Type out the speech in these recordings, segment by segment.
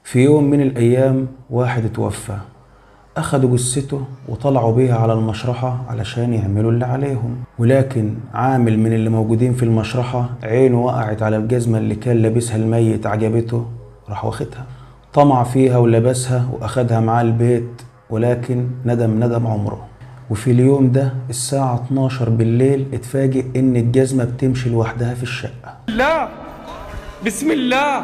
في يوم من الأيام واحد اتوفى أخدوا جثته وطلعوا بيها على المشرحة علشان يعملوا اللي عليهم ولكن عامل من اللي موجودين في المشرحة عينه وقعت على الجزمة اللي كان لابسها الميت عجبته راح واخدها طمع فيها ولبسها وأخدها معاه البيت ولكن ندم ندم عمره وفي اليوم ده الساعة 12 بالليل اتفاجئ إن الجزمة بتمشي لوحدها في الشقة الله بسم الله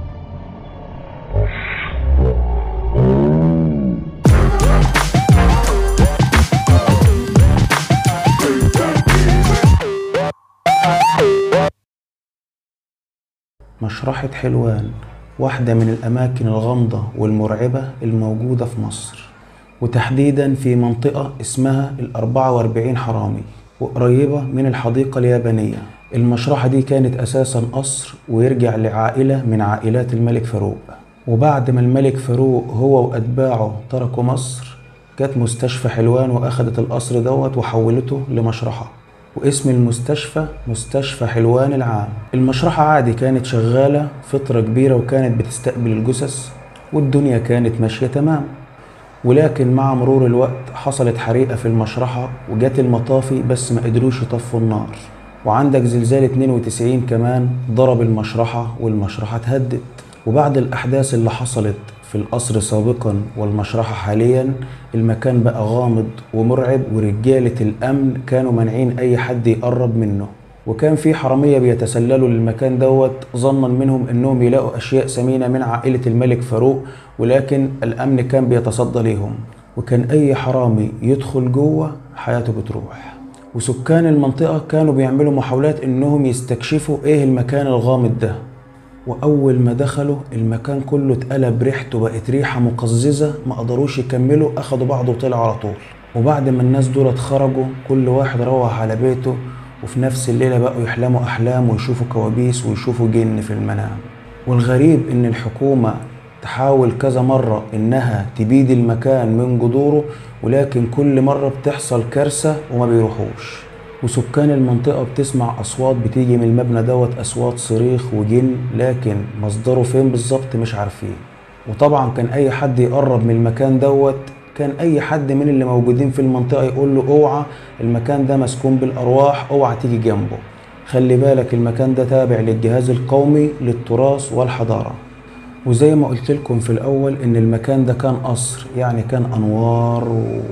مشرحة حلوان واحدة من الأماكن الغامضة والمرعبة الموجودة في مصر وتحديدا في منطقة اسمها الأربعة وأربعين حرامي وقريبة من الحديقة اليابانية المشرحة دي كانت أساسا قصر ويرجع لعائلة من عائلات الملك فاروق وبعد ما الملك فاروق هو وأتباعه تركوا مصر جت مستشفى حلوان وأخدت القصر دوت وحولته لمشرحة واسم المستشفى مستشفى حلوان العام المشرحة عادي كانت شغالة فترة كبيرة وكانت بتستقبل الجثث والدنيا كانت ماشية تمام ولكن مع مرور الوقت حصلت حريقة في المشرحة وجت المطافي بس ما قدروش يطفوا النار وعندك زلزال 92 كمان ضرب المشرحة والمشرحة اتهدت وبعد الأحداث اللي حصلت في القصر سابقا والمشرحة حاليا المكان بقى غامض ومرعب ورجالة الأمن كانوا مانعين أي حد يقرب منه وكان في حرامية بيتسللوا للمكان دوت ظنا منهم انهم يلاقوا اشياء ثمينة من عائلة الملك فاروق ولكن الامن كان بيتصدى ليهم وكان اي حرامي يدخل جوه حياته بتروح وسكان المنطقة كانوا بيعملوا محاولات انهم يستكشفوا ايه المكان الغامض ده واول ما دخلوا المكان كله اتقلب ريحته بقت ريحة مقززة ما قدروش يكملوا اخدوا بعض وطلعوا على طول وبعد ما الناس دول خرجوا كل واحد روح على بيته وفي نفس الليلة بقوا يحلموا أحلام ويشوفوا كوابيس ويشوفوا جن في المنام والغريب إن الحكومة تحاول كذا مرة إنها تبيد المكان من جذوره ولكن كل مرة بتحصل كارثة وما بيروحوش وسكان المنطقة بتسمع أصوات بتيجي من المبنى دوت أصوات صريخ وجن لكن مصدره فين بالظبط مش عارفين وطبعا كان أي حد يقرب من المكان دوت كان اي حد من اللي موجودين في المنطقه يقول له اوعى المكان ده مسكون بالارواح اوعى تيجي جنبه خلي بالك المكان ده تابع للجهاز القومي للتراث والحضاره وزي ما قلت لكم في الاول ان المكان ده كان قصر يعني كان انوار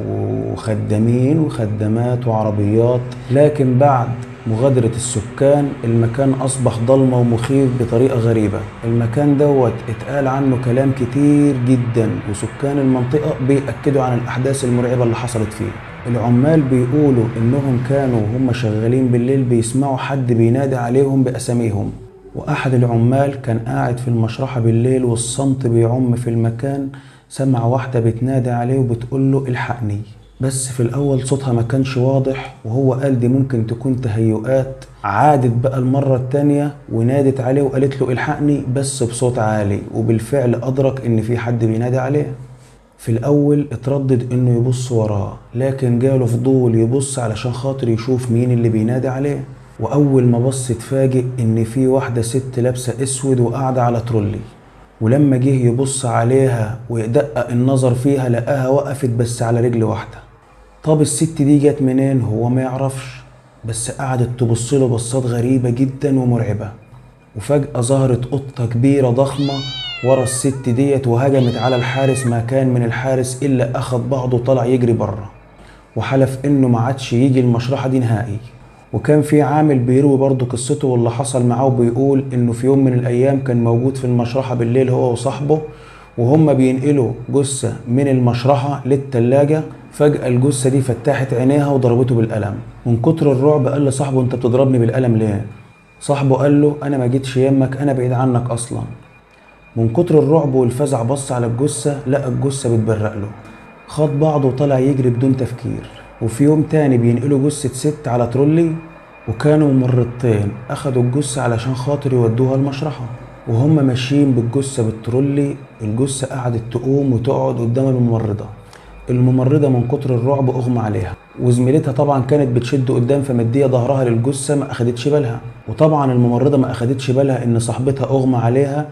وخدامين وخدامات وعربيات لكن بعد مغادرة السكان المكان أصبح ضلمة ومخيف بطريقة غريبة المكان دوت اتقال عنه كلام كتير جدا وسكان المنطقة بيأكدوا عن الأحداث المرعبة اللي حصلت فيه العمال بيقولوا إنهم كانوا وهم شغالين بالليل بيسمعوا حد بينادي عليهم بأساميهم وأحد العمال كان قاعد في المشرحة بالليل والصمت بيعم في المكان سمع واحدة بتنادي عليه وبتقول له الحقني بس في الأول صوتها ما كانش واضح وهو قال دي ممكن تكون تهيؤات عادت بقى المرة التانية ونادت عليه وقالت له الحقني بس بصوت عالي وبالفعل أدرك إن في حد بينادي عليه في الأول اتردد إنه يبص وراه لكن جاله فضول يبص علشان خاطر يشوف مين اللي بينادي عليه وأول ما بص اتفاجئ إن في واحدة ست لابسة أسود وقاعدة على ترولي ولما جه يبص عليها ويدقق النظر فيها لقاها وقفت بس على رجل واحده طب الست دي جت منين هو ما يعرفش بس قعدت تبص له بصات غريبة جدا ومرعبة وفجأة ظهرت قطة كبيرة ضخمة ورا الست ديت وهجمت على الحارس ما كان من الحارس إلا أخد بعضه وطلع يجري بره وحلف إنه ما عادش يجي المشرحة دي نهائي وكان في عامل بيروي برضه قصته واللي حصل معاه وبيقول إنه في يوم من الأيام كان موجود في المشرحة بالليل هو وصاحبه وهم بينقلوا جثة من المشرحة للتلاجة فجأة الجثة دي فتحت عينيها وضربته بالقلم من كتر الرعب قال لصاحبه انت بتضربني بالقلم ليه صاحبه قال له انا ما جيتش يمك انا بعيد عنك اصلا من كتر الرعب والفزع بص على الجثة لقى الجثة بتبرق له خد بعضه وطلع يجري بدون تفكير وفي يوم تاني بينقلوا جثة ست على ترولي وكانوا ممرضتين اخدوا الجثة علشان خاطر يودوها المشرحة وهم ماشيين بالجثة بالترولي الجثة قعدت تقوم وتقعد قدام الممرضة الممرضة من كتر الرعب أغمى عليها وزميلتها طبعا كانت بتشد قدام فمدية ظهرها للجثة ما أخدتش بالها وطبعا الممرضة ما أخدتش بالها إن صاحبتها أغمى عليها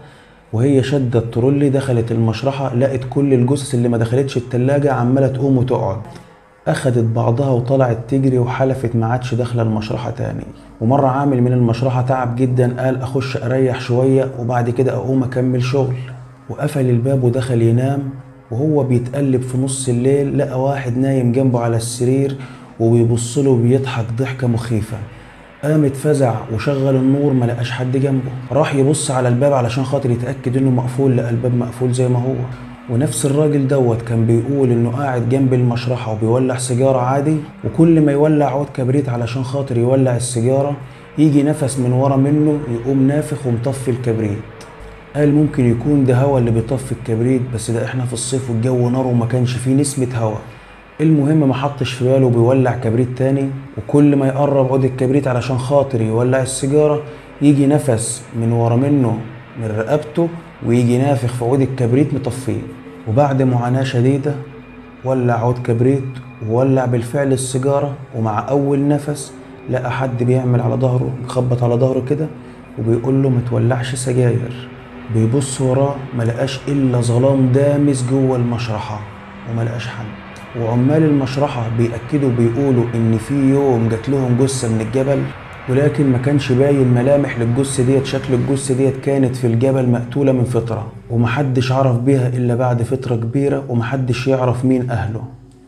وهي شدت الترولي دخلت المشرحة لقت كل الجثث اللي ما دخلتش التلاجة عمالة تقوم وتقعد أخدت بعضها وطلعت تجري وحلفت ما عادش داخلة المشرحة تاني ومرة عامل من المشرحة تعب جدا قال أخش أريح شوية وبعد كده أقوم أكمل شغل وقفل الباب ودخل ينام وهو بيتقلب في نص الليل لقى واحد نايم جنبه على السرير وبيبص له وبيضحك ضحكة مخيفة قام اتفزع وشغل النور ما لقاش حد جنبه راح يبص على الباب علشان خاطر يتأكد انه مقفول لقى الباب مقفول زي ما هو ونفس الراجل دوت كان بيقول انه قاعد جنب المشرحة وبيولع سيجارة عادي وكل ما يولع عود كبريت علشان خاطر يولع السيجارة يجي نفس من ورا منه يقوم نافخ ومطفي الكبريت قال ممكن يكون ده هوا اللي بيطفي الكبريت بس ده احنا في الصيف والجو نار وما كانش فيه نسمة هوا المهم ما حطش في باله بيولع كبريت تاني وكل ما يقرب عود الكبريت علشان خاطر يولع السيجارة يجي نفس من ورا منه من رقبته ويجي نافخ في عود الكبريت مطفيه وبعد معاناة شديدة ولع عود كبريت وولع بالفعل السيجارة ومع أول نفس لقى حد بيعمل على ظهره بيخبط على ظهره كده وبيقول له متولعش سجاير بيبص وراه ما لقاش إلا ظلام دامس جوه المشرحة وما لقاش حد وعمال المشرحة بيأكدوا بيقولوا إن في يوم جات لهم جثة من الجبل ولكن ما كانش باين ملامح للجثة ديت شكل الجثة ديت كانت في الجبل مقتولة من فترة ومحدش عرف بيها إلا بعد فترة كبيرة ومحدش يعرف مين أهله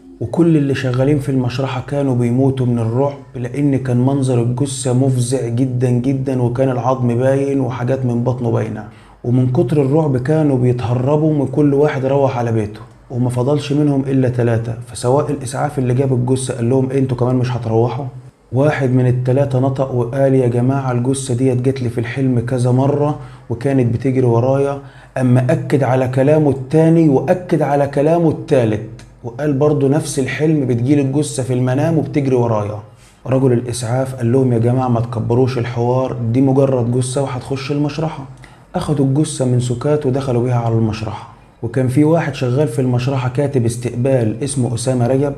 وكل اللي شغالين في المشرحة كانوا بيموتوا من الرعب لأن كان منظر الجثة مفزع جدا جدا وكان العظم باين وحاجات من بطنه باينة ومن كتر الرعب كانوا بيتهربوا من كل واحد روح على بيته وما فضلش منهم إلا ثلاثة فسواء الإسعاف اللي جاب الجثة قال لهم انتوا كمان مش هتروحوا واحد من التلاتة نطق وقال يا جماعة الجثة ديت جت لي في الحلم كذا مرة وكانت بتجري ورايا أما أكد على كلامه التاني وأكد على كلامه التالت وقال برضه نفس الحلم بتجيلي الجثة في المنام وبتجري ورايا رجل الإسعاف قال لهم يا جماعة ما تكبروش الحوار دي مجرد جثة وهتخش المشرحة أخدوا الجثة من سكات ودخلوا بيها على المشرحة وكان في واحد شغال في المشرحة كاتب استقبال اسمه أسامة رجب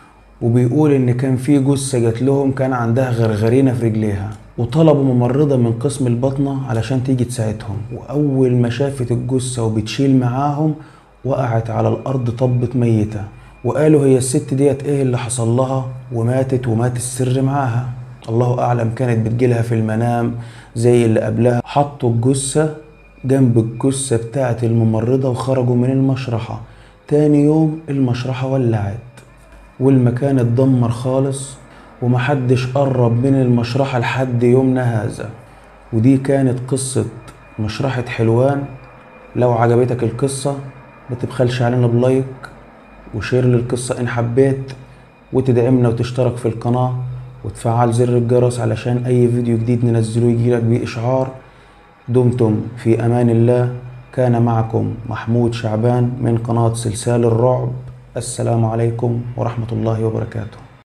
وبيقول إن كان في جثة جات لهم كان عندها غرغرينة في رجليها وطلبوا ممرضة من قسم البطنة علشان تيجي تساعدهم وأول ما شافت الجثة وبتشيل معاهم وقعت على الأرض طبت ميتة وقالوا هي الست ديت إيه اللي حصل لها وماتت ومات السر معاها الله أعلم كانت بتجيلها في المنام زي اللي قبلها حطوا الجثة جنب الجثة بتاعة الممرضة وخرجوا من المشرحة تاني يوم المشرحة ولعت والمكان اتدمر خالص ومحدش قرب من المشرحة لحد يومنا هذا ودي كانت قصة مشرحة حلوان لو عجبتك القصة ما تبخلش علينا بلايك وشير للقصة إن حبيت وتدعمنا وتشترك في القناة وتفعل زر الجرس علشان أي فيديو جديد ننزله يجيلك بيه إشعار دمتم في أمان الله كان معكم محمود شعبان من قناة سلسال الرعب السلام عليكم ورحمة الله وبركاته